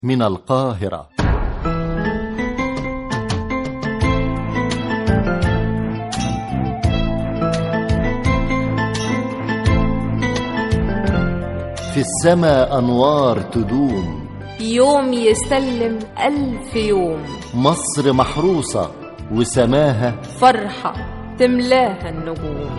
من القاهرة في السماء أنوار تدوم يوم يسلم ألف يوم مصر محروسة وسماها فرحة تملاها النجوم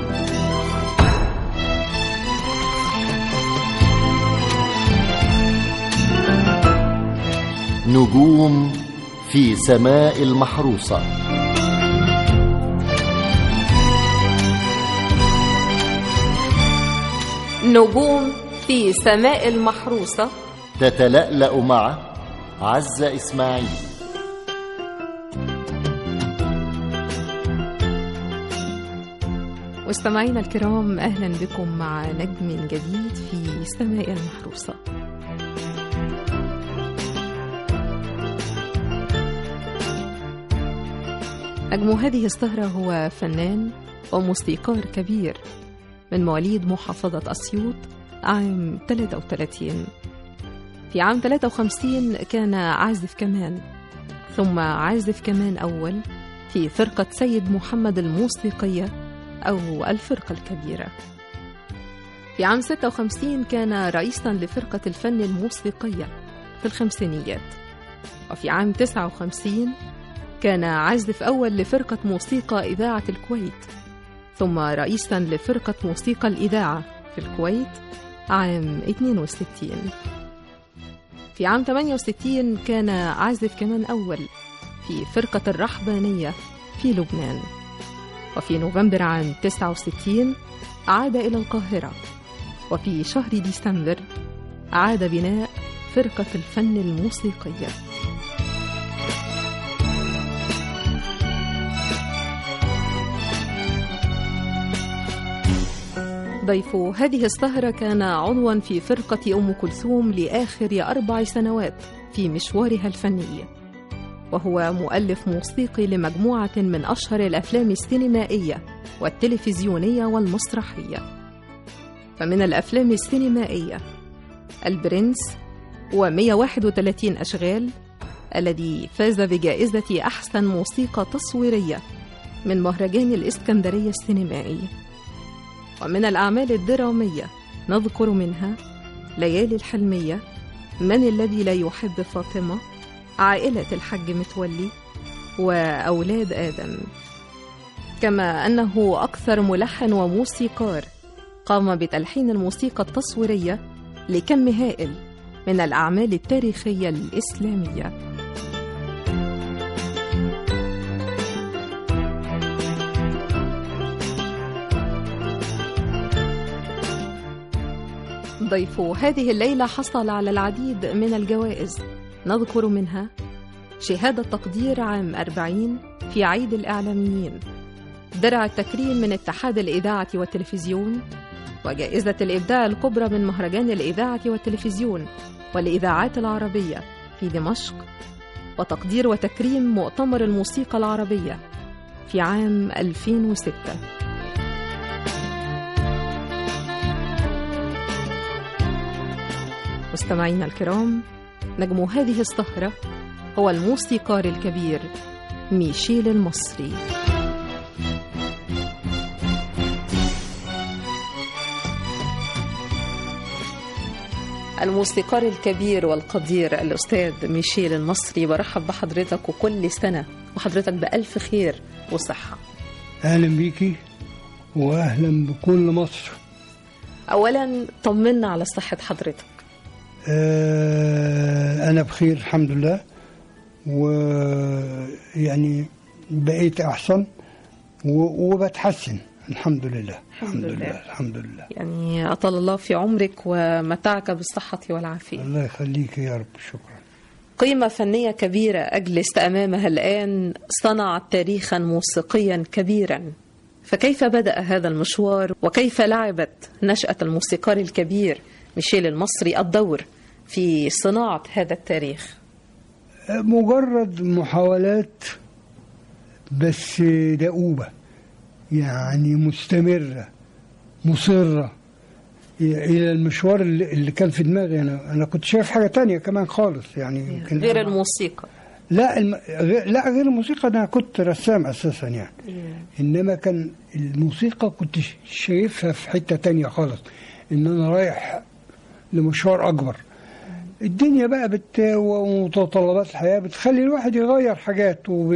نجوم في سماء المحروسة نجوم في سماء المحروسة تتلألأ مع عزة إسماعيل مستمعينا الكرام اهلا بكم مع نجم جديد في سماء المحروسه نجم هذه السهره هو فنان وموسيقار كبير من مواليد محافظه اسيوط عام 33 في عام 53 كان عازف كمان ثم عازف كمان اول في فرقه سيد محمد الموسيقيه أو الفرقة الكبيرة في عام 56 كان رئيسا لفرقة الفن الموسيقية في الخمسينيات وفي عام 59 كان عازف أول لفرقة موسيقى إذاعة الكويت ثم رئيسا لفرقة موسيقى الإذاعة في الكويت عام 62 في عام 68 كان عازف كمان أول في فرقة الرحبانية في لبنان وفي نوفمبر عام 69 عاد إلى القاهرة وفي شهر ديسمبر عاد بناء فرقة الفن الموسيقية ضيف هذه السهرة كان عضوا في فرقة أم كلثوم لآخر أربع سنوات في مشوارها الفني وهو مؤلف موسيقي لمجموعة من أشهر الأفلام السينمائية والتلفزيونية والمسرحية فمن الأفلام السينمائية البرنس و131 أشغال الذي فاز بجائزة أحسن موسيقى تصويرية من مهرجان الإسكندرية السينمائي ومن الأعمال الدرامية نذكر منها ليالي الحلمية من الذي لا يحب فاطمة عائلة الحج متولي وأولاد آدم كما أنه أكثر ملحن وموسيقار قام بتلحين الموسيقى التصويرية لكم هائل من الأعمال التاريخية الإسلامية ضيف هذه الليلة حصل على العديد من الجوائز نذكر منها شهادة تقدير عام 40 في عيد الإعلاميين درع التكريم من اتحاد الإذاعة والتلفزيون وجائزة الإبداع الكبرى من مهرجان الإذاعة والتلفزيون والإذاعات العربية في دمشق وتقدير وتكريم مؤتمر الموسيقى العربية في عام 2006 مستمعينا الكرام نجم هذه السهرة هو الموسيقار الكبير ميشيل المصري الموسيقار الكبير والقدير الأستاذ ميشيل المصري برحب بحضرتك وكل سنة وحضرتك بألف خير وصحة أهلا بيكي وأهلا بكل مصر أولا طمنا على صحة حضرتك آه أنا بخير الحمد لله ويعني بقيت أحسن و- وبتحسن الحمد لله الحمد لله. الحمد لله يعني أطال الله في عمرك ومتعك بالصحة والعافية الله يخليك يا رب شكرا قيمة فنية كبيرة أجلس أمامها الآن صنعت تاريخا موسيقيا كبيرا فكيف بدأ هذا المشوار وكيف لعبت نشأة الموسيقار الكبير ميشيل المصري الدور في صناعة هذا التاريخ مجرد محاولات بس دؤوبة يعني مستمرة مصرة الى المشوار اللي اللي كان في دماغي انا انا كنت شايف حاجه تانية كمان خالص يعني يمكن غير الموسيقى لا الم... غير... لا غير الموسيقى انا كنت رسام اساسا يعني انما كان الموسيقى كنت ش- شايفها في حته تانية خالص ان انا رايح لمشوار اكبر الدنيا بقى بت... ومتطلبات الحياه بتخلي الواحد يغير حاجات وب...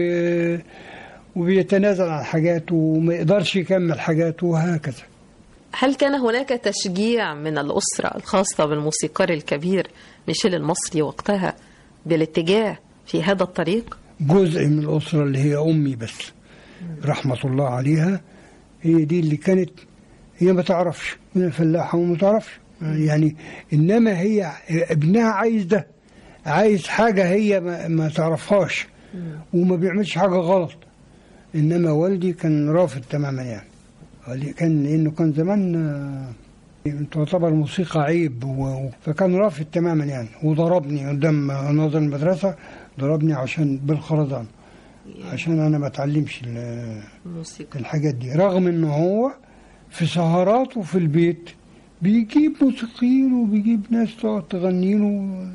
وبيتنازل عن حاجات وما يقدرش يكمل حاجات وهكذا هل كان هناك تشجيع من الأسرة الخاصة بالموسيقار الكبير ميشيل المصري وقتها بالاتجاه في هذا الطريق؟ جزء من الأسرة اللي هي أمي بس رحمة الله عليها هي دي اللي كانت هي ما تعرفش هي فلاحة وما تعرفش يعني إنما هي ابنها عايز ده عايز حاجة هي ما, ما تعرفهاش وما بيعملش حاجة غلط إنما والدي كان رافض تماما يعني والدي كان لأنه كان زمان آه، تعتبر الموسيقى عيب و- فكان رافض تماما يعني وضربني قدام ناظر المدرسة ضربني عشان بالخرزان عشان انا ما اتعلمش ال- الموسيقى الحاجات دي رغم ان هو في سهراته في البيت بيجيب موسيقيين وبيجيب ناس تقعد تغني له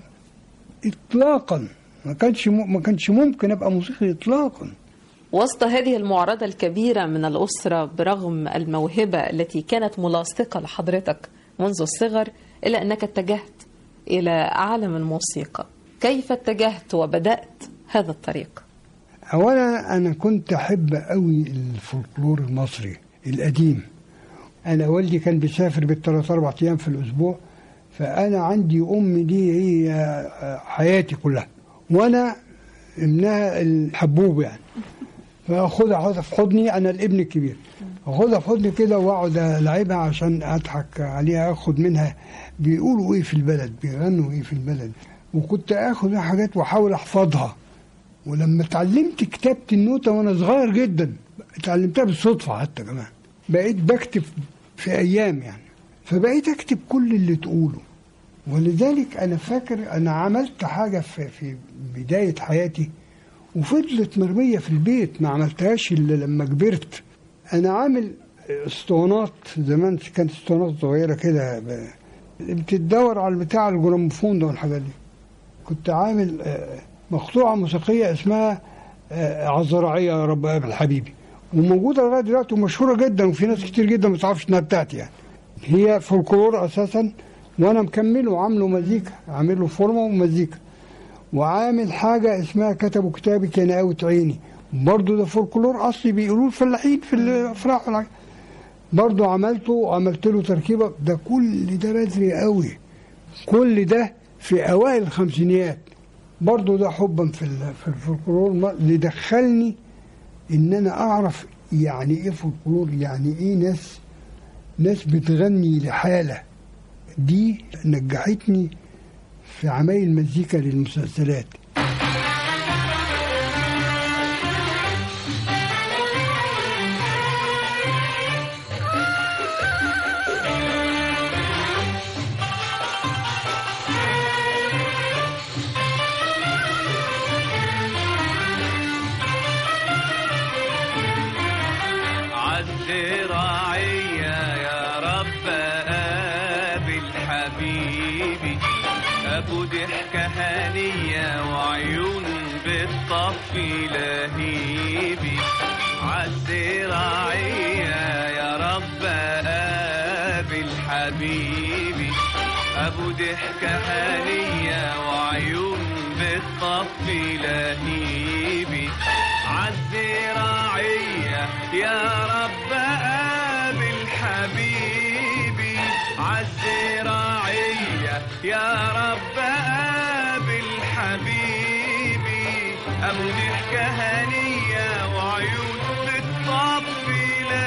اطلاقا ما كانش م- ما كانش ممكن ابقى موسيقي اطلاقا وسط هذه المعرضة الكبيرة من الأسرة برغم الموهبة التي كانت ملاصقة لحضرتك منذ الصغر إلا أنك اتجهت إلى عالم الموسيقى كيف اتجهت وبدأت هذا الطريق؟ اولا انا كنت احب قوي الفولكلور المصري القديم انا والدي كان بيسافر بالثلاث اربع ايام في الاسبوع فانا عندي امي دي هي حياتي كلها وانا ابنها الحبوب يعني فاخدها احطها في حضني انا الابن الكبير اخدها في حضني كده واقعد العبها عشان اضحك عليها اخد منها بيقولوا ايه في البلد بيغنوا ايه في البلد وكنت اخد منها حاجات واحاول احفظها ولما اتعلمت كتابة النوتة وانا صغير جدا اتعلمتها بالصدفة حتى كمان بقيت بكتب في ايام يعني فبقيت اكتب كل اللي تقوله ولذلك انا فاكر انا عملت حاجة في, في بداية حياتي وفضلت مرمية في البيت ما عملتهاش الا لما كبرت انا عامل اسطوانات زمان كانت اسطوانات صغيرة كده ب- بتدور على البتاع الجراموفون ده والحاجات دي كنت عامل آه، مقطوعة موسيقية اسمها آه، عالزراعية يا رب قابل حبيبي وموجودة لغاية دلوقتي ومشهورة جدا وفي ناس كتير جدا ما تعرفش انها بتاعتي يعني هي فولكلور اساسا وانا مكمله وعامله مزيكا عامله فورمة ومزيكا وعامل حاجة اسمها كتبوا كتابي كان قوت عيني برضه ده فولكلور اصلي بيقولوه الفلاحين في الافراح والحاجات برضه عملته وعملت له تركيبة ده كل ده بدري قوي كل ده في اوائل الخمسينيات برضه ده حبا في ال- في الفولكلور ما- اللي دخلني ان انا اعرف يعني ايه فولكلور يعني ايه ناس ناس بتغني لحاله دي نجحتني في عمايل مزيكا للمسلسلات عالزراعية يا رب قابل حبيبي أبو ضحكة هنية وعيون بتطفي لهيبي عالزراعية يا رب قابل حبيبي أبو ضحكة هنية وعيون بتطفي لهيبي عالزراعية يا رب قابل حبيبي عالزراعية يا رب قابل حبيبي أبو ضحكة هنية وعيون بتطفي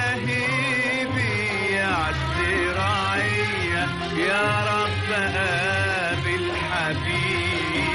لهيبي عالزراعية يا رب قابل حبيبي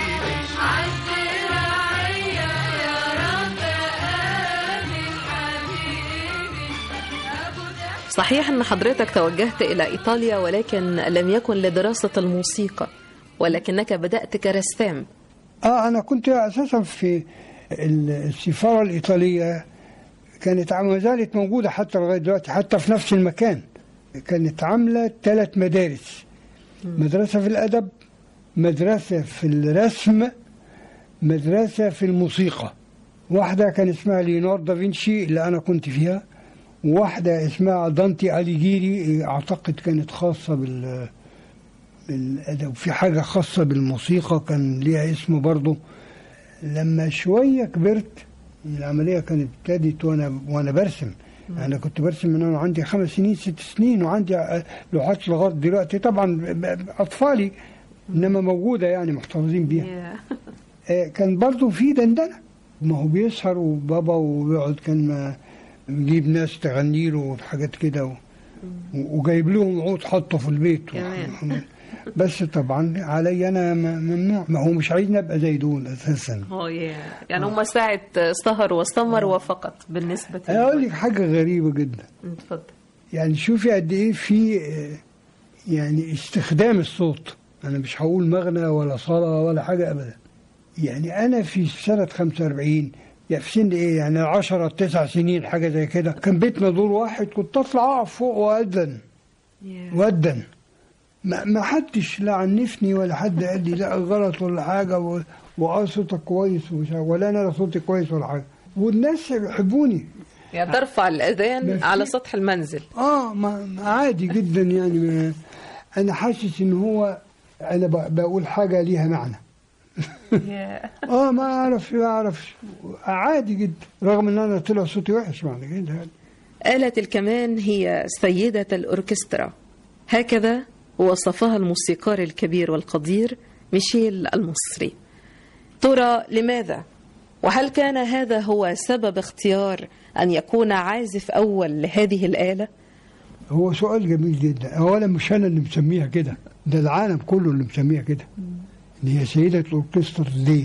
صحيح أن حضرتك توجهت إلى إيطاليا ولكن لم يكن لدراسة الموسيقى ولكنك بدأت كرسام اه انا كنت اساسا في السفاره الايطاليه كانت ما زالت موجوده حتى لغايه دلوقتي حتى في نفس المكان كانت عاملة ثلاث مدارس مدرسة في الأدب مدرسة في الرسم مدرسة في الموسيقى واحدة كان اسمها ليوناردو دافنشي اللي أنا كنت فيها وواحدة اسمها دانتي أليجيري أعتقد كانت خاصة بال بالأدب في حاجة خاصة بالموسيقى كان ليها اسم برضه لما شوية كبرت العملية كانت ابتدت وأنا وأنا برسم أنا كنت برسم من أنا عندي خمس سنين ست سنين وعندي لوحات لغاية دلوقتي طبعا ب- ب- أطفالي إنما موجودة يعني محتفظين بيها آه، كان برضو في دندنه ما هو بيسهر وبابا ويقعد كان ما يجيب ناس تغني له وحاجات كده و... وجايب لهم عود حطه في البيت كمان. بس طبعا علي انا م- ممنوع ما هو مش عايزني ابقى زي دول اساسا اه يا يعني هم ساعة سهر وسمر وفقط بالنسبة انا اقول لي لك حاجه غريبه جدا اتفضل يعني شوفي قد ايه في آه، يعني استخدام الصوت انا مش هقول مغنى ولا صلاة ولا حاجة ابدا يعني انا في سنة 45 يعني في سن ايه يعني 10 9 سنين حاجة زي كده كان بيتنا دور واحد كنت اطلع اقف فوق واذن ودن ما ما حدش لا عنفني ولا حد قال لي لا غلط ولا حاجة و- واه صوتك كويس ومش عارف- ولا انا صوتي كويس ولا حاجة والناس بيحبوني يعني ترفع الأذان ما على في- سطح المنزل اه ما ما عادي جدا يعني ما انا حاسس ان هو انا ب- بقول حاجه ليها معنى اه ما اعرف ما اعرفش عادي جدا رغم ان انا طلع صوتي وحش معنى كده آلة الكمان هي سيدة الأوركسترا هكذا وصفها الموسيقار الكبير والقدير ميشيل المصري ترى لماذا؟ وهل كان هذا هو سبب اختيار أن يكون عازف أول لهذه الآلة؟ هو سؤال جميل جدا اولا مش انا اللي مسميها كده ده العالم كله اللي مسميها كده ان هي سيده الاوركسترا ليه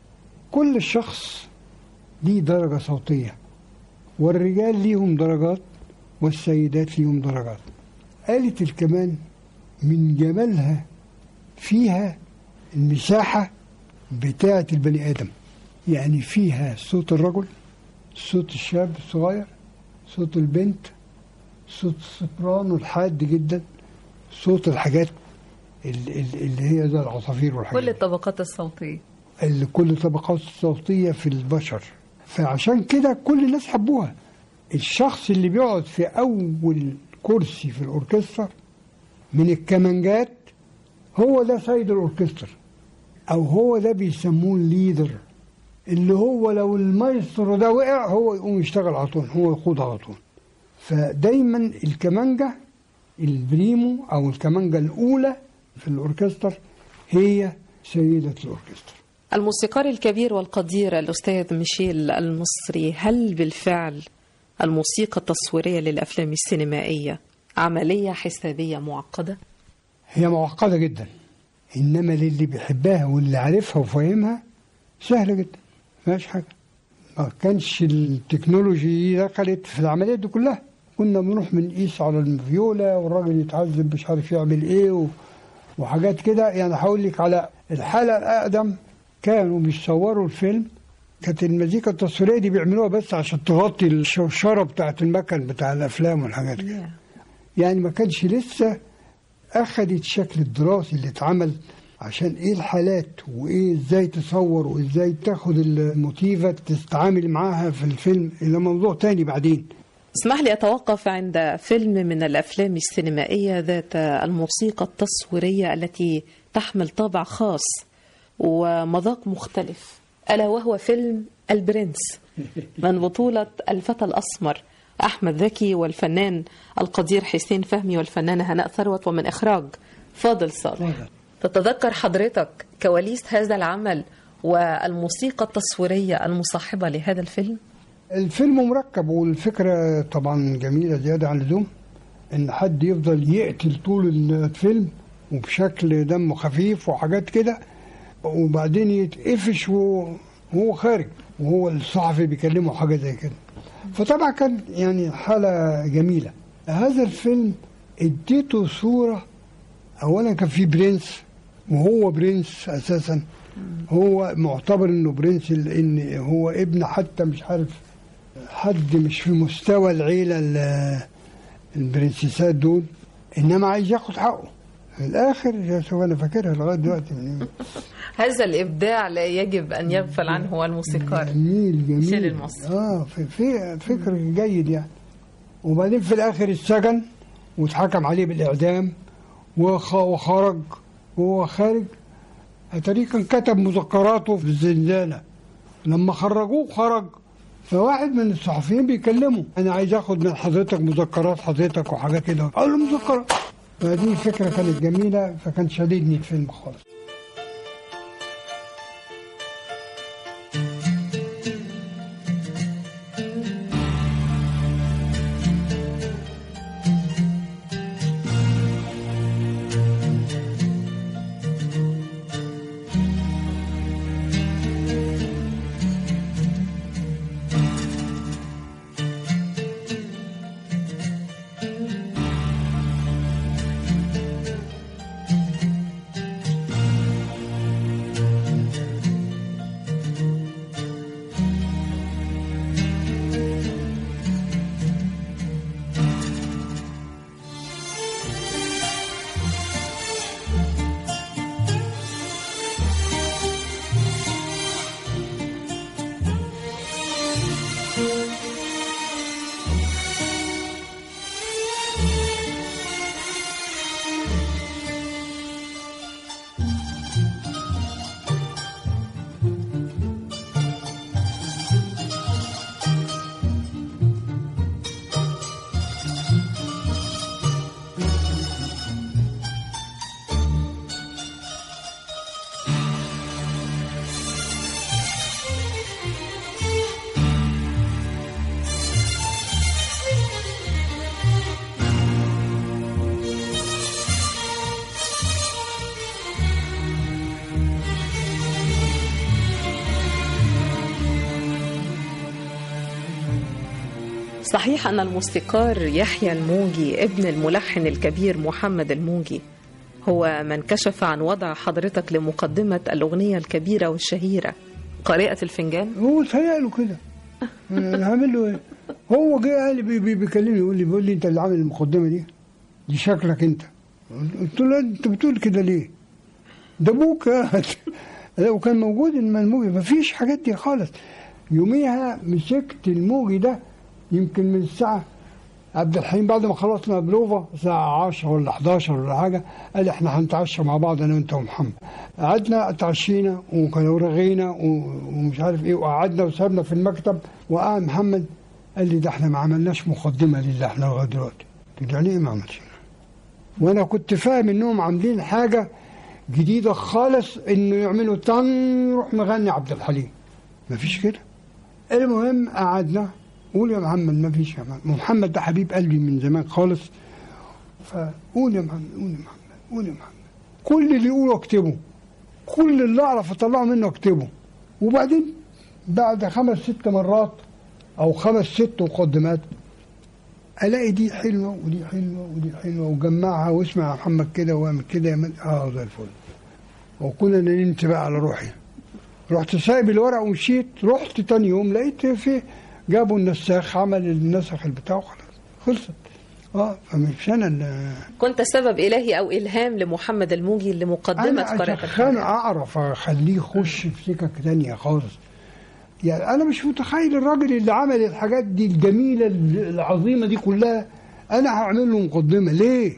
كل شخص ليه درجه صوتيه والرجال ليهم درجات والسيدات ليهم درجات آلة الكمان من جمالها فيها المساحة بتاعة البني آدم يعني فيها صوت الرجل صوت الشاب الصغير صوت البنت صوت السوبرانو الحاد جدا صوت الحاجات ال- ال- اللي هي زي العصافير والحاجات كل الطبقات الصوتية اللي كل طبقات الصوتية في البشر فعشان كده كل الناس حبوها الشخص اللي بيقعد في أول كرسي في الأوركسترا من الكمانجات هو ده سيد الأوركسترا أو هو ده بيسموه الليدر اللي هو لو المايسترو ده وقع هو يقوم يشتغل على طول هو يقود على طول فدايما الكمانجة البريمو أو الكمانجة الأولى في الأوركسترا هي سيدة الأوركسترا الموسيقار الكبير والقدير الأستاذ ميشيل المصري هل بالفعل الموسيقى التصويرية للأفلام السينمائية عملية حسابية معقدة؟ هي معقدة جدا إنما للي بيحبها واللي عارفها وفاهمها سهلة جدا ما فيهاش حاجة ما كانش التكنولوجي دخلت في العمليات دي كلها كنا بنروح بنقيس على الفيولا والراجل يتعذب مش عارف يعمل ايه و... وحاجات كده يعني هقول لك على الحالة الأقدم كانوا بيصوروا الفيلم كانت المزيكا التصويرية دي بيعملوها بس عشان تغطي الشوشرة بتاعت المكن بتاع الأفلام والحاجات كده يعني ما كانش لسه أخدت الشكل الدراسي اللي اتعمل عشان ايه الحالات وايه ازاي تصور وازاي تاخد الموتيفة تتعامل معاها في الفيلم الى موضوع تاني بعدين اسمح لي أتوقف عند فيلم من الأفلام السينمائية ذات الموسيقى التصويرية التي تحمل طابع خاص ومذاق مختلف ألا وهو فيلم البرنس من بطولة الفتى الأسمر أحمد زكي والفنان القدير حسين فهمي والفنانة هناء ثروت ومن إخراج فاضل صالح تتذكر حضرتك كواليس هذا العمل والموسيقى التصويرية المصاحبة لهذا الفيلم؟ الفيلم مركب والفكرة طبعا جميلة زيادة عن اللزوم ان حد يفضل يقتل طول الفيلم وبشكل دمه خفيف وحاجات كده وبعدين يتقفش وهو وهو خارج وهو الصحفي بيكلمه حاجة زي كده فطبعا كان يعني حالة جميلة هذا الفيلم اديته صورة اولا كان في برنس وهو برنس اساسا هو معتبر انه برنس لان هو ابن حتى مش عارف حد مش في مستوى العيله ال- البرنسيسات دول انما عايز ياخد حقه في الاخر يا شوف انا فاكرها لغايه دلوقتي هذا الابداع لا يجب ان يغفل عنه الموسيقار جميل جميل شيل المصري. اه في, في فكر جيد يعني وبعدين في الاخر اتسجن واتحكم عليه بالاعدام وخ- وخرج وهو خارج اتاريه كان كتب مذكراته في الزنزانه لما خرجوه خرج فواحد من الصحفيين بيكلمه انا عايز اخد من حضرتك مذكرات حضرتك وحاجات كده قال له مذكرات فدي فكره كانت جميله فكان شديدني الفيلم خالص صحيح أن الموسيقار يحيى الموجي ابن الملحن الكبير محمد الموجي هو من كشف عن وضع حضرتك لمقدمة الأغنية الكبيرة والشهيرة قارئة الفنجان هو تهيأله كده انا هعمل له ايه؟ هو جه قال لي بي- بي- بيكلمني يقول لي بيقول لي انت اللي عامل المقدمه دي دي شكلك انت قلت له انت بتقول كده ليه؟ ده ابوك يا لا وكان موجود الموجي ما فيش حاجات دي خالص يوميها مسكت الموجي ده يمكن من الساعه عبد الحليم بعد ما خلصنا بلوفا الساعة 10 ولا 11 ولا حاجة قال احنا هنتعشى مع بعض انا وانت ومحمد قعدنا اتعشينا وكانوا رغينا و- ومش عارف ايه وقعدنا وسابنا في المكتب وقام محمد قال لي ده احنا ما عملناش مقدمة لله احنا لغاية دلوقتي قلت له يعني ايه ما عملتش وانا كنت فاهم انهم عاملين حاجة جديدة خالص انه يعملوا طن يروح مغني عبد الحليم مفيش كده المهم قعدنا قول يا محمد ما فيش يا محمد محمد ده حبيب قلبي من زمان خالص فقول يا محمد قول يا محمد قول يا محمد كل اللي يقوله اكتبه كل اللي اعرف اطلعه منه اكتبه وبعدين بعد خمس ست مرات او خمس ست مقدمات الاقي دي حلوه ودي حلوه ودي حلوه وجمعها واسمع يا محمد كده واعمل كده يا من اه زي الفل وكنا نمت بقى على روحي رحت سايب الورق ومشيت رحت تاني يوم لقيت في جابوا النساخ عمل النسخ البتاع وخلاص خلصت اه فمش انا اللي كنت سبب إلهي أو إلهام لمحمد الموجي لمقدمة انا قارئة عشان الفنجان اعرف اخليه يخش في سكك تانية خالص يعني انا مش متخيل الراجل اللي عمل الحاجات دي الجميله العظيمه دي كلها انا هعمل له مقدمه ليه؟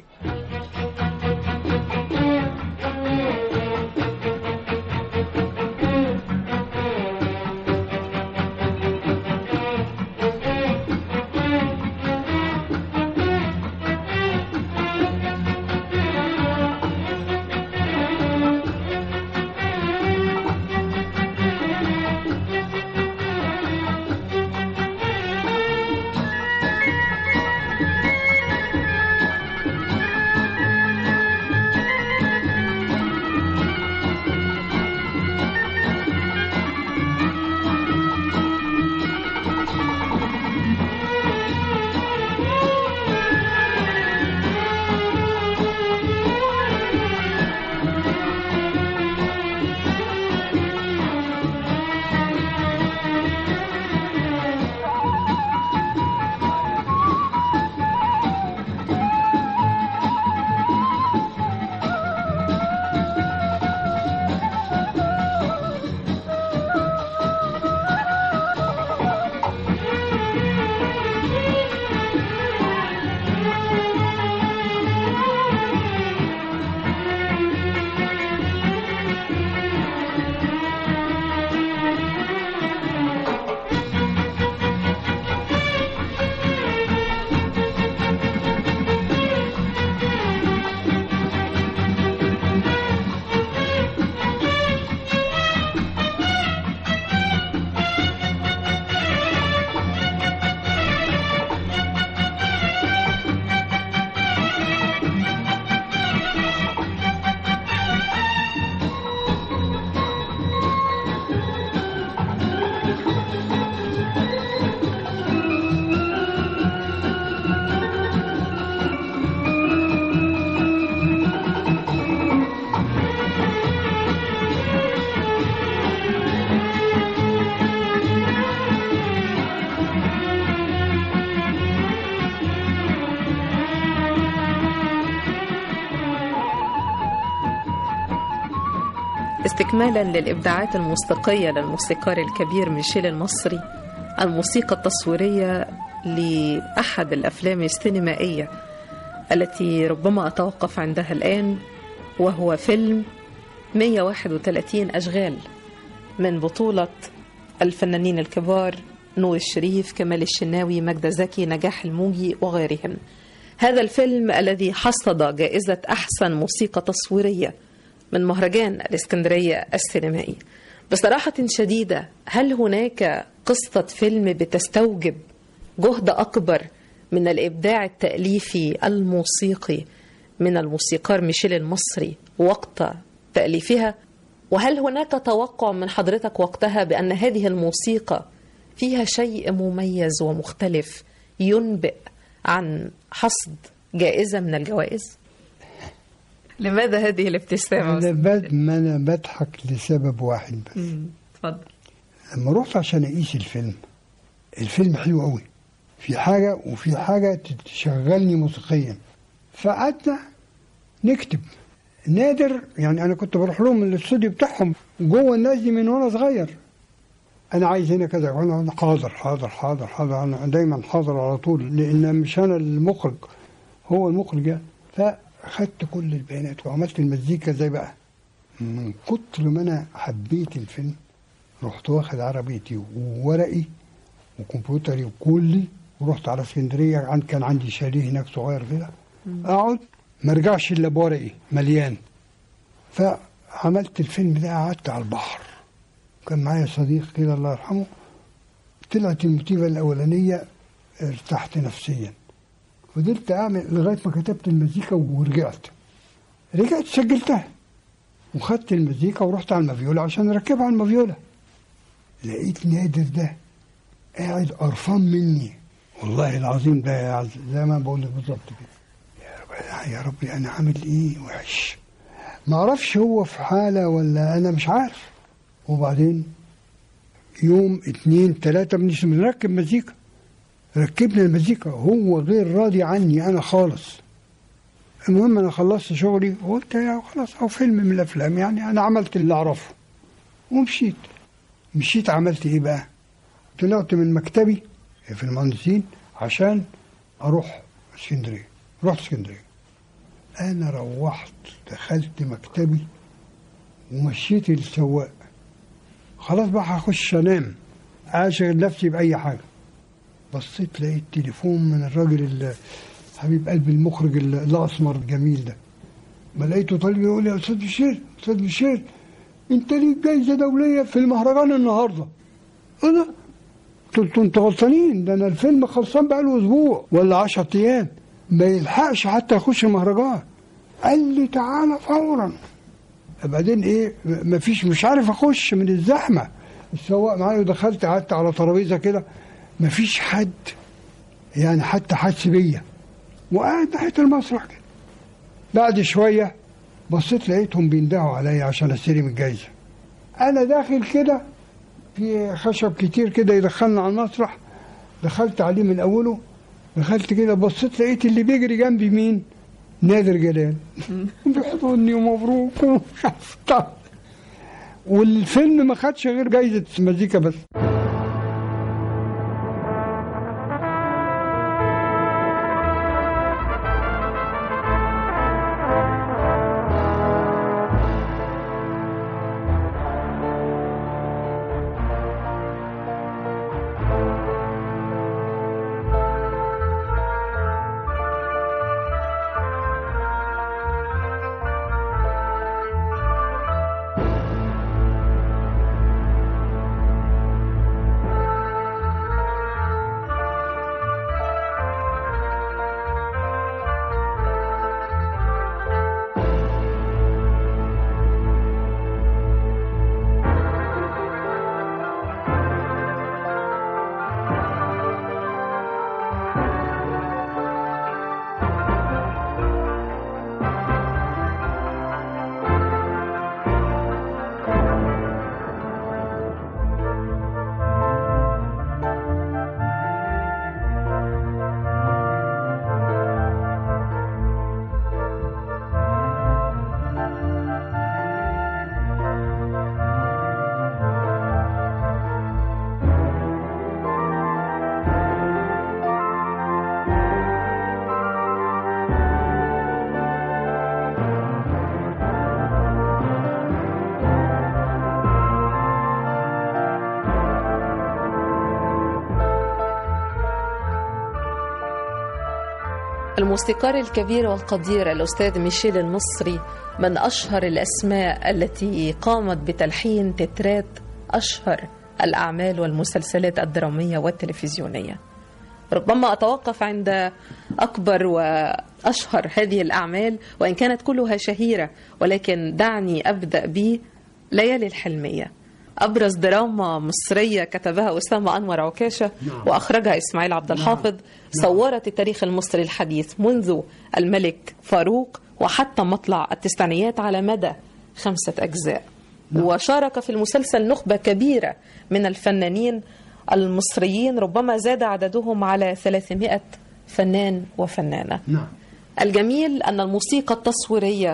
استكمالا للإبداعات الموسيقية للموسيقار الكبير ميشيل المصري الموسيقى التصويرية لأحد الأفلام السينمائية التي ربما أتوقف عندها الآن وهو فيلم 131 أشغال من بطولة الفنانين الكبار نور الشريف كمال الشناوي مجد زكي نجاح الموجي وغيرهم هذا الفيلم الذي حصد جائزة أحسن موسيقى تصويرية من مهرجان الإسكندرية السينمائي بصراحة شديدة هل هناك قصة فيلم بتستوجب جهد أكبر من الإبداع التأليفي الموسيقي من الموسيقار ميشيل المصري وقت تأليفها وهل هناك توقع من حضرتك وقتها بأن هذه الموسيقى فيها شيء مميز ومختلف ينبئ عن حصد جائزة من الجوائز؟ لماذا هذه الابتسامة؟ أنا بد ما أنا بضحك لسبب واحد بس مم، اتفضل لما رحت عشان أقيس الفيلم الفيلم حلو قوي في حاجة وفي حاجة تشغلني موسيقيا فقعدنا نكتب نادر يعني أنا كنت بروح لهم من الاستوديو بتاعهم جوه الناس دي من وأنا صغير أنا عايز هنا كذا وأنا حاضر حاضر حاضر حاضر أنا دايما حاضر على طول لأن مش أنا المخرج هو المخرج يعني فأخدت كل البيانات وعملت المزيكا زي بقى من كتر ما أنا حبيت الفيلم رحت واخد عربيتي وورقي وكمبيوتري وكلي ورحت على اسكندريه عن كان عندي شاليه هناك صغير كده اقعد ما ارجعش الا بورقي مليان فعملت الفيلم ده قعدت على البحر كان معايا صديق كده الله يرحمه طلعت الموتيفه الاولانيه ارتحت نفسيا فضلت اعمل لغايه ما كتبت المزيكا ورجعت رجعت سجلتها وخدت المزيكا ورحت على المافيولا عشان اركبها على المافيولا لقيت نادر ده قاعد قرفان مني والله العظيم ده يا عز- زي ما بقول لك بالظبط كده يا رب يا ربي انا عامل ايه وحش ما اعرفش هو في حاله ولا انا مش عارف وبعدين يوم اتنين تلاتة بنش- بنركب مزيكا ركبنا المزيكا هو غير راضي عني انا خالص المهم انا خلصت شغلي وقلت يا خلاص هو فيلم من الافلام يعني انا عملت اللي اعرفه ومشيت مشيت عملت ايه بقى طلعت من مكتبي في المهندسين عشان اروح اسكندريه رحت اسكندريه انا روحت دخلت مكتبي ومشيت السواق خلاص بقى هخش انام اشغل نفسي باي حاجه بصيت لقيت تليفون من الراجل ال- حبيب قلبي المخرج ال- الاسمر الجميل ده ما لقيته طالب يقول لي يا استاذ بشير استاذ بشير انت ليك جايزه دوليه في المهرجان النهارده انا قلت له انتوا غلطانين ده انا الفيلم خلصان بقاله اسبوع ولا 10 ايام ما يلحقش حتى يخش المهرجان قال لي تعالى فورا بعدين ايه ما فيش مش عارف اخش من الزحمه السواق معايا ودخلت قعدت على ترابيزه كده ما فيش حد يعني حتى حس بيا وقاعد ناحيه المسرح كده بعد شويه بصيت لقيتهم بيندهوا عليا عشان استلم الجايزه انا داخل كده في خشب كتير كده يدخلنا على المسرح دخلت عليه من اوله دخلت كده بصيت لقيت اللي بيجري جنبي مين نادر جلال بيحضني ومبروك ومش عارف بتاع. والفيلم ما خدش غير جايزه مزيكا بس الموسيقار الكبير والقدير الأستاذ ميشيل المصري من أشهر الأسماء التي قامت بتلحين تترات أشهر الأعمال والمسلسلات الدرامية والتلفزيونية ربما أتوقف عند أكبر وأشهر هذه الأعمال وإن كانت كلها شهيرة ولكن دعني أبدأ ب ليالي الحلمية أبرز دراما مصرية كتبها أسامة أنور عكاشة وأخرجها إسماعيل عبد الحافظ صورت التاريخ المصري الحديث منذ الملك فاروق وحتى مطلع التسعينيات على مدى خمسة أجزاء وشارك في المسلسل نخبة كبيرة من الفنانين المصريين ربما زاد عددهم على 300 فنان وفنانة نعم الجميل أن الموسيقى التصويرية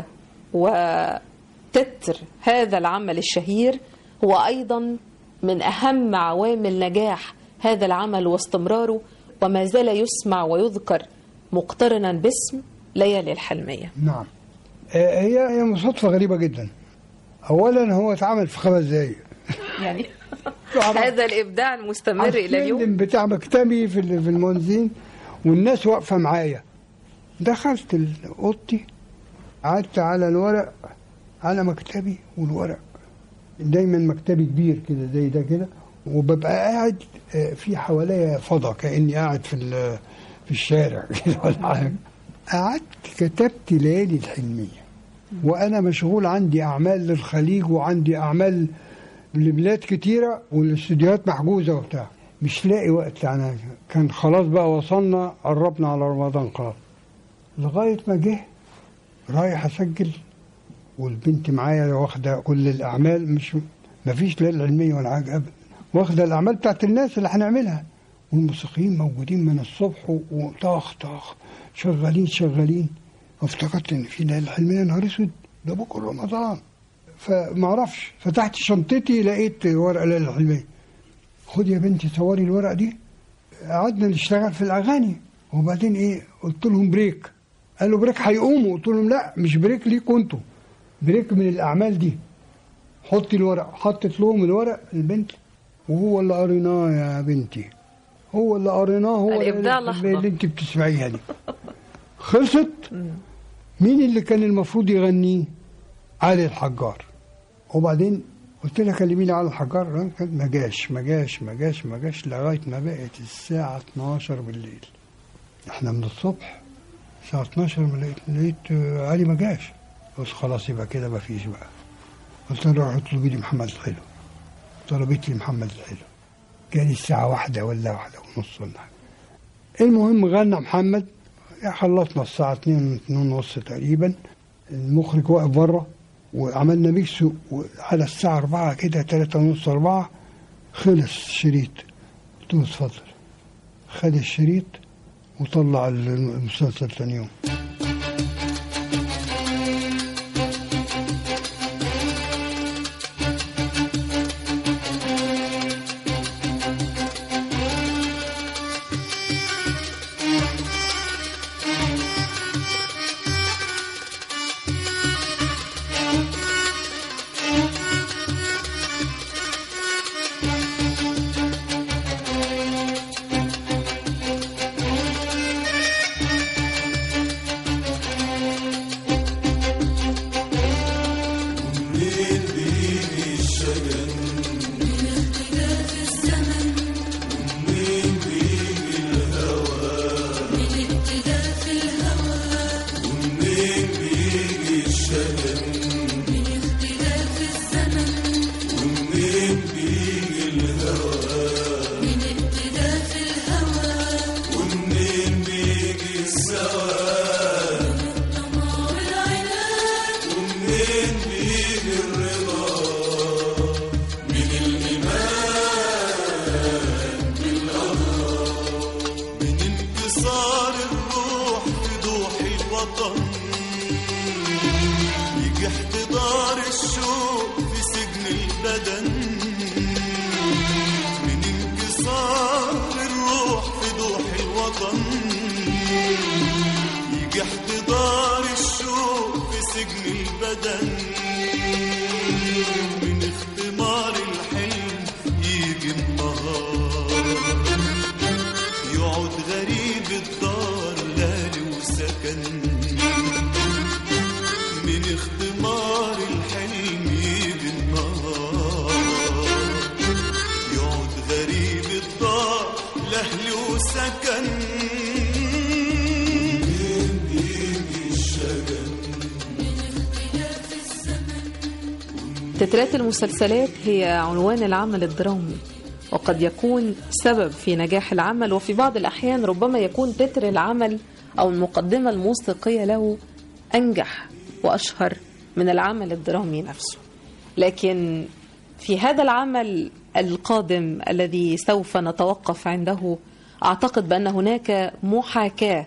وتتر هذا العمل الشهير هو أيضا من أهم عوامل نجاح هذا العمل واستمراره وما زال يسمع ويذكر مقترنا باسم ليالي الحلمية نعم آه، هي هي صدفة غريبة جدا أولا هو اتعمل في خمس دقايق يعني هذا الإبداع المستمر إلى اليوم الفيلم بتاع مكتبي في ال- في المنزين والناس واقفة معايا دخلت ال- أوضتي قعدت على الورق على مكتبي والورق دايما مكتبي كبير كده زي ده كده وببقى قاعد آه، في حواليا فضا كاني قاعد في ال- في الشارع كده ولا حاجه قعدت كتبت ليالي الحلميه وانا مشغول عندي اعمال للخليج وعندي اعمال لبلاد كتيره والاستوديوهات محجوزه وبتاع مش لاقي وقت يعني كان خلاص بقى وصلنا قربنا على رمضان خلاص لغايه ما جه رايح اسجل والبنت معايا واخده كل الاعمال مش مفيش ليله علميه ولا حاجه ابدا واخده الاعمال بتاعت الناس اللي هنعملها والموسيقيين موجودين من الصبح و- وطخ طخ شغالين شغالين وافتكرت ان في ليله علميه نهار اسود ده بكره رمضان فما اعرفش فتحت شنطتي لقيت ورقه ليله علميه خد يا بنتي صوري الورقه دي قعدنا نشتغل في الاغاني وبعدين ايه قلت لهم بريك قالوا بريك هيقوموا قلت لهم لا مش بريك ليكوا انتوا بريك من الاعمال دي حطي الورق حطت لهم الورق البنت وهو اللي قريناه يا بنتي هو اللي قريناه هو الإبداع اللي, لحظة. اللي انت بتسمعيها دي خلصت مين اللي كان المفروض يغنيه علي الحجار وبعدين قلت لها كلميني على الحجار ما جاش ما جاش ما جاش ما جاش لغايه ما بقت الساعه 12 بالليل احنا من الصبح الساعه 12 ما لقيت لقيت آه، علي ما جاش قلت خلاص يبقى كده ما فيش بقى قلت لها روحي اطلبي لي محمد الحلو طلبت لي محمد الحلو جاني الساعة واحدة ولا واحدة ونص ولا حاجة المهم غنى محمد خلصنا الساعة اتنين اتنين ونص تقريبا المخرج واقف بره وعملنا ميكس و- على الساعة أربعة كده تلاتة ونص أربعة خلص الشريط قلت له اتفضل خد الشريط وطلع المسلسل تاني يوم من انتصار الروح في ضوح الوطن يجي احتضار الشوق في سجن البدن من انكسار الروح في ضوح الوطن يجي احتضار الشوق في سجن البدن من اختمار الحلم يجي النهار يقعد غريب الدار ليالي وسنين السكن تترات المسلسلات هي عنوان العمل الدرامي وقد يكون سبب في نجاح العمل وفي بعض الأحيان ربما يكون تتر العمل أو المقدمة الموسيقية له أنجح وأشهر من العمل الدرامي نفسه لكن في هذا العمل القادم الذي سوف نتوقف عنده أعتقد بأن هناك محاكاة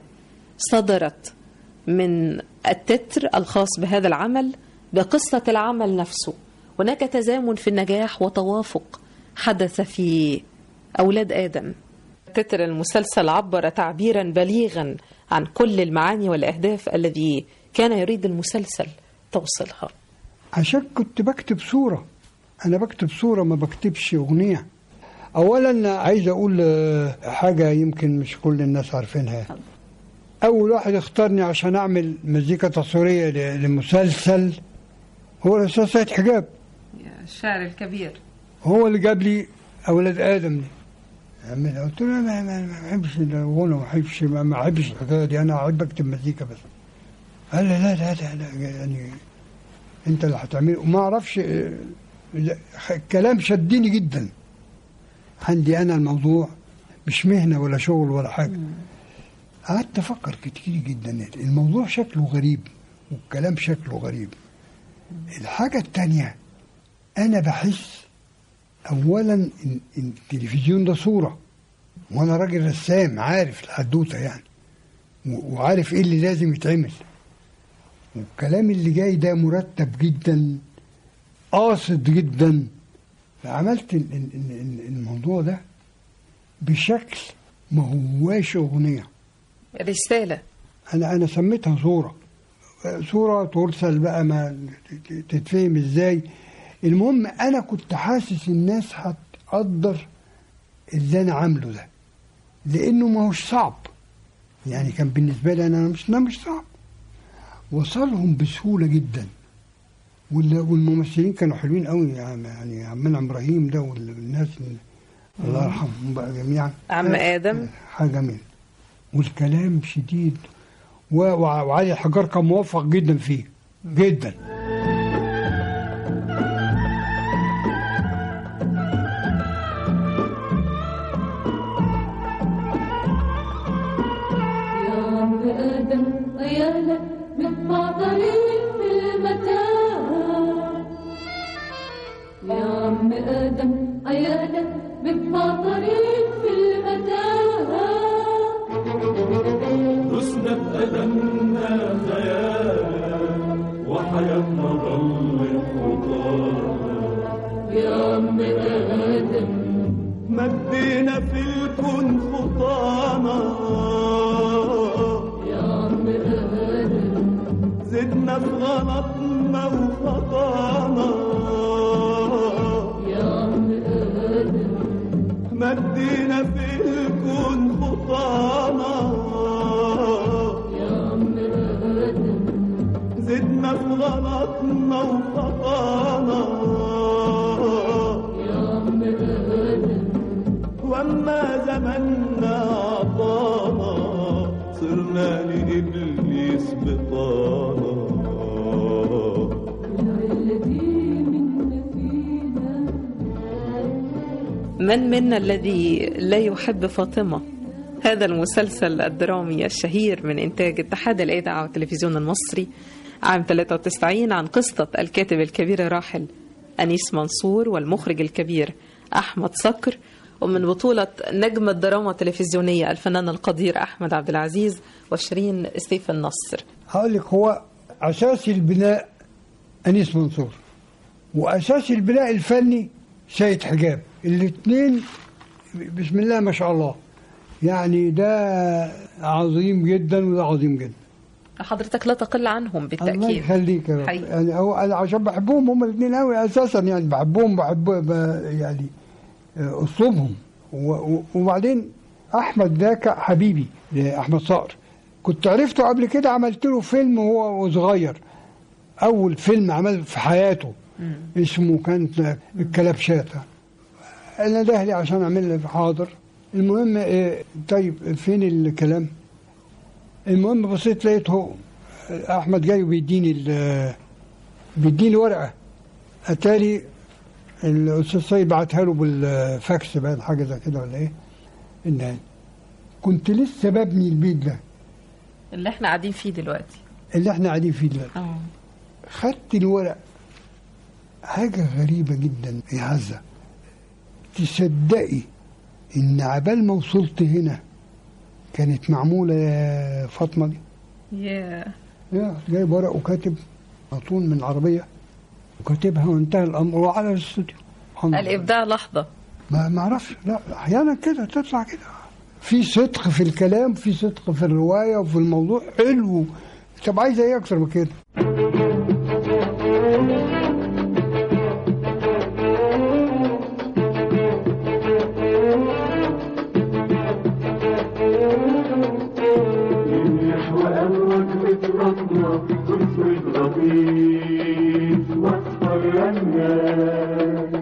صدرت من التتر الخاص بهذا العمل بقصة العمل نفسه هناك تزامن في النجاح وتوافق حدث في أولاد آدم تتر المسلسل عبر تعبيرا بليغا عن كل المعاني والأهداف الذي كان يريد المسلسل توصلها عشان كنت بكتب صورة أنا بكتب صورة ما بكتبش أغنية أولا عايز أقول آه، حاجة يمكن مش كل الناس عارفينها أول واحد اختارني عشان أعمل مزيكا تصويرية ل- لمسلسل هو الأستاذ سيد حجاب الشاعر الكبير هو اللي جاب لي أولاد آدم دي عملها. قلت له أنا ما ما- ما بحبش الغنى ما بحبش ما ما بحبش الحكاية دي أنا أحب أكتب مزيكا بس قال لي لا لا لا, لا يعني أنت اللي هتعمله وما أعرفش آه، لا، الكلام شدني جدا عندي أنا الموضوع مش مهنة ولا شغل ولا حاجة قعدت أفكر كتير جدا الموضوع شكله غريب والكلام شكله غريب الحاجة التانية أنا بحس اولا إن إن التلفزيون ده صوره وانا راجل رسام عارف الحدوته يعني و- وعارف ايه اللي لازم يتعمل والكلام اللي جاي ده مرتب جدا قاصد جدا فعملت ال- ال- ال- ال- الموضوع ده بشكل ما هواش اغنيه رسالة انا انا سميتها صوره صوره ترسل بقى ما تتفهم ازاي المهم انا كنت حاسس الناس هتقدر اللي انا عامله ده لانه ما هوش صعب يعني كان بالنسبه لي انا مش ده مش صعب وصلهم بسهوله جدا وال- والممثلين كانوا حلوين قوي يعني يعني عمنا ابراهيم ده والناس الله يرحمهم بقى جميعا عم آدم. حاجه جميله والكلام شديد و- وع- وعلي الحجار كان موفق جدا فيه جدا يا عم آدم عيالك متبعترين في المتاهة يا عم آدم عيالك متبعترين في المتاهة دسنا بقدمنا خيالا وحياتنا ضلت خطاها يا عم آدم مدينا في الكون خطانا يا عم آدم زدنا في غلطنا وخطانا يا عم آدم مدينا في الكون خطانا يا عم آدم زدنا في غلطنا وخطانا يا عم آدم واما زمنا عطانا صرنا لابليس بطانا الذي منا فينا من منا الذي لا يحب فاطمة هذا المسلسل الدرامي الشهير من إنتاج اتحاد الإذاعة والتلفزيون المصري عام 93 عن قصة الكاتب الكبير الراحل أنيس منصور والمخرج الكبير أحمد صقر ومن بطولة نجم الدراما التلفزيونية الفنان القدير أحمد عبد العزيز وشيرين سيف النصر هقول لك هو اساس البناء انيس منصور واساس البناء الفني سيد حجاب الاثنين بسم الله ما شاء الله يعني ده عظيم جدا وده عظيم جدا حضرتك لا تقل عنهم الله بالتأكيد يخليك يا رب حقيقي. يعني هو انا عشان بحبهم هم الاثنين قوي اساسا يعني بحبهم بحب ب- يعني آه، اسلوبهم و- و- وبعدين احمد ده ك- حبيبي احمد صقر كنت عرفته قبل كده عملت له فيلم وهو صغير اول فيلم عمل في حياته اسمه كان الكلبشات انا دهلي عشان اعمل له حاضر المهم آه، طيب فين الكلام المهم بصيت لقيته احمد جاي وبيديني ال- بيديني ورقه اتاري الاستاذ سيد بعتها له بالفاكس باين حاجه زي كده ولا ايه إن كنت لسه ببني البيت ده اللي احنا قاعدين فيه دلوقتي اللي احنا قاعدين فيه دلوقتي اه خدت الورق حاجة غريبة جدا يا عزة تصدقي إن عبال ما وصلت هنا كانت معمولة يا فاطمة دي ياه يا جايب ورق وكاتب مطون من العربية وكاتبها وانتهى الأمر وعلى الاستوديو الحمد لله. الابداع لحظه ما ما اعرفش لا احيانا كده تطلع كده في صدق في الكلام في صدق في الروايه وفي الموضوع حلو طب عايزه ايه اكتر من كده نحو أمرك بترطنا تسود غطيس واصفر الناس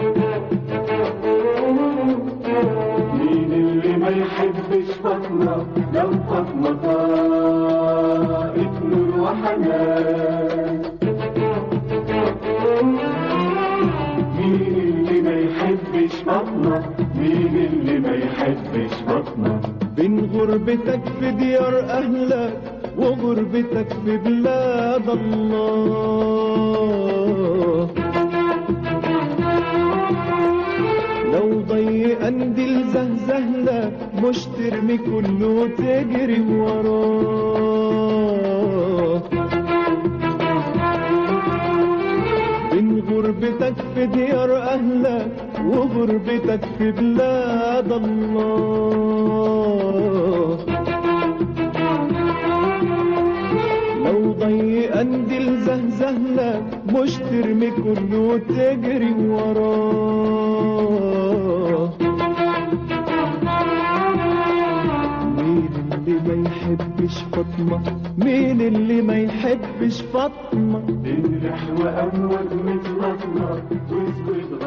مين اللي ما يحبش فاطمة لو فاطمة طاقت نور وحنان مين اللي ما يحبش فاطمة مين اللي ما يحبش فاطمة بين غربتك في ديار أهلك وغربتك في بلاد الله لو ضيقا دي الزهزهلة مش ترمي كله وتجري وراه بين غربتك في ديار أهلك وغربتك في بلاد الله لو ضيقا دي الزهزهلة مش ترمي كله وتجري وراه مين اللي ما يحبش فاطمة مين اللي ما يحبش فاطمة بنرح وأموج متلطمة واسود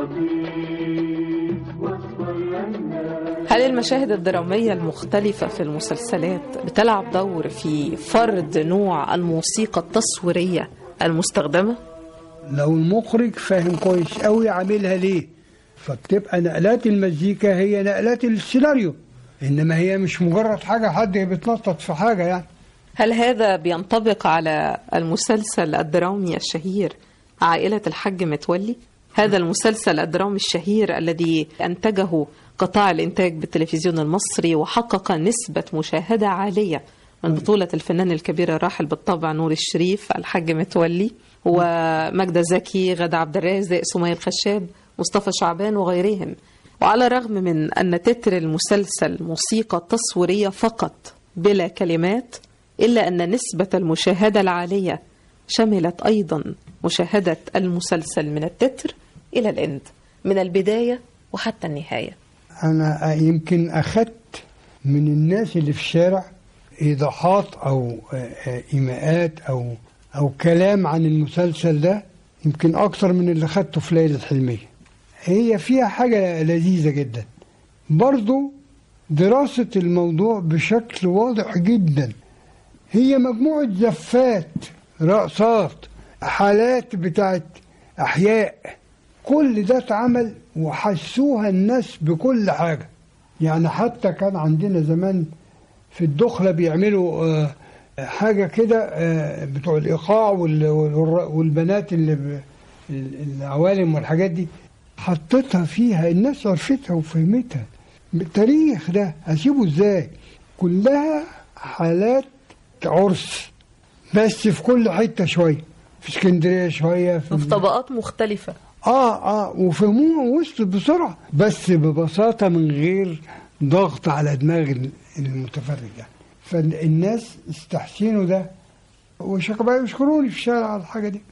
غطيس واصفر الناس هل المشاهد الدرامية المختلفة في المسلسلات بتلعب دور في فرض نوع الموسيقى التصويرية المستخدمة؟ لو المخرج فاهم كويس قوي عاملها ليه فبتبقى نقلات المزيكا هي نقلات السيناريو انما هي مش مجرد حاجه حد بيتنطط في حاجه يعني هل هذا بينطبق على المسلسل الدرامي الشهير عائلة الحج متولي؟ هذا المسلسل الدرامي الشهير الذي أنتجه قطاع الإنتاج بالتلفزيون المصري وحقق نسبة مشاهدة عالية من بطولة الفنان الكبير الراحل بالطبع نور الشريف الحج متولي ومجدة زكي غادة عبد الرازق سمية الخشاب مصطفى شعبان وغيرهم وعلى الرغم من أن تتر المسلسل موسيقى تصويرية فقط بلا كلمات إلا أن نسبة المشاهدة العالية شملت أيضا مشاهدة المسلسل من التتر إلى الإند من البداية وحتى النهاية انا يمكن اخدت من الناس اللي في الشارع ايضاحات او آه، آه، ايماءات او او كلام عن المسلسل ده يمكن اكتر من اللي خدته في ليله الحلميه هي فيها حاجه لذيذه جدا برضو دراسه الموضوع بشكل واضح جدا هي مجموعه زفات رقصات حالات بتاعت احياء كل ده اتعمل وحسوها الناس بكل حاجه يعني حتى كان عندنا زمان في الدخله بيعملوا آه، حاجه كده آه، بتوع الايقاع وال- وال- والبنات اللي ب- ال- العوالم والحاجات دي حطيتها فيها الناس عرفتها وفهمتها التاريخ ده هسيبه ازاي كلها حالات عرس بس في كل حته شويه في اسكندريه شويه في وفي طبقات مختلفة اه اه وفهموها ووصلت بسرعه بس ببساطه من غير ضغط على دماغ ال- المتفرج يعني فالناس استحسنوا ده وشك بقى يشكروني في الشارع على الحاجه دي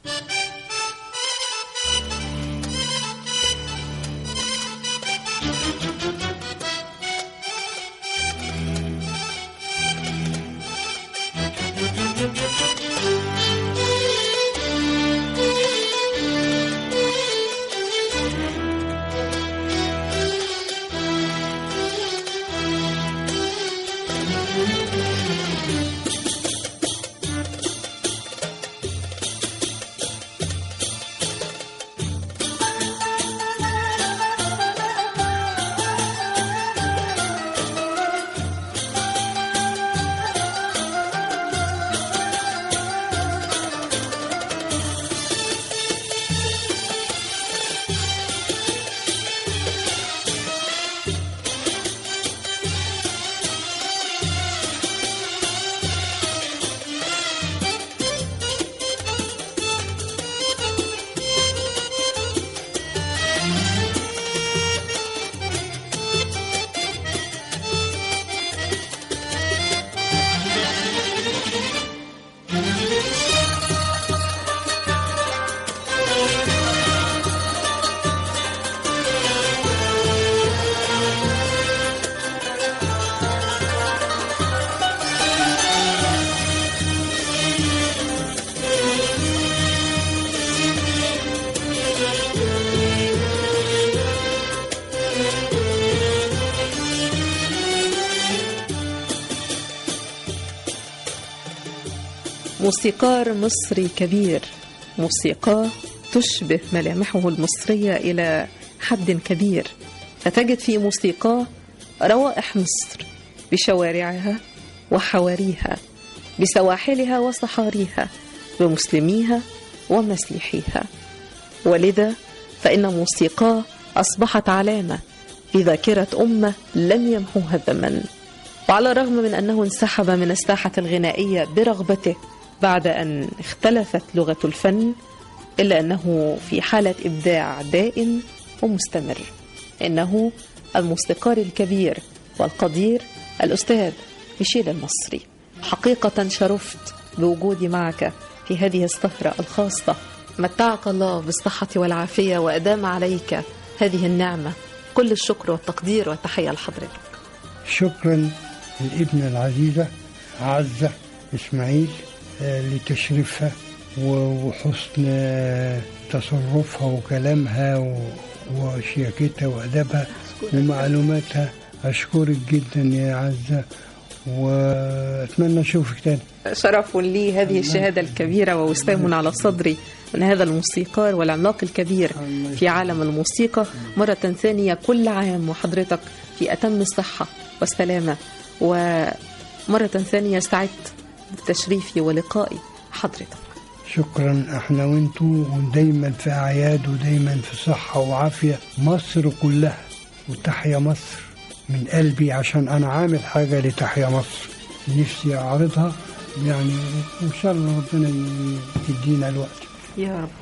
موسيقار مصري كبير موسيقاه تشبه ملامحه المصرية إلى حد كبير فتجد في موسيقاه روائح مصر بشوارعها وحواريها بسواحلها وصحاريها بمسلميها ومسيحيها ولذا فإن موسيقاه أصبحت علامة في ذاكرة أمة لم يمحوها الزمن وعلى الرغم من أنه انسحب من الساحة الغنائية برغبته بعد أن اختلفت لغة الفن إلا أنه في حالة إبداع دائم ومستمر إنه الموسيقار الكبير والقدير الأستاذ ميشيل المصري حقيقة شرفت بوجودي معك في هذه السهرة الخاصة متعك الله بالصحة والعافية وأدام عليك هذه النعمة كل الشكر والتقدير والتحية لحضرتك شكرا للابنة العزيزة عزة إسماعيل آه، لتشريفها و- وحسن آه، تصرفها وكلامها و- وشياكتها وأدبها ومعلوماتها أشكرك جدا يا عزة وأتمنى أشوفك تاني شرف لي هذه الشهادة الكبيرة ووسام على صدري من هذا الموسيقار والعملاق الكبير في عالم الموسيقى مرة ثانية كل عام وحضرتك في أتم الصحة والسلامة ومرة ثانية سعدت بتشريفي ولقائي حضرتك شكرا احنا وانتوا ودايما في اعياد ودايما في صحة وعافية مصر كلها وتحيا مصر من قلبي عشان انا عامل حاجة لتحيا مصر نفسي اعرضها يعني وان شاء الله ربنا يدينا الوقت يا رب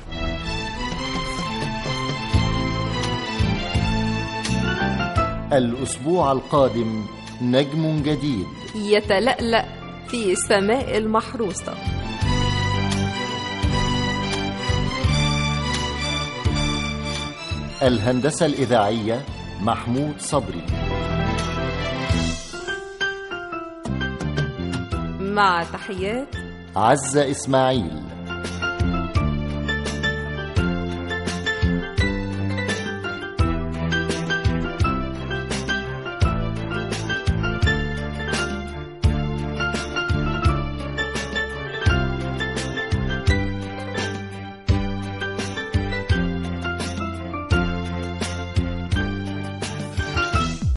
الأسبوع القادم نجم جديد يتلألأ في سماء المحروسة الهندسة الإذاعية محمود صبري مع تحيات عزة إسماعيل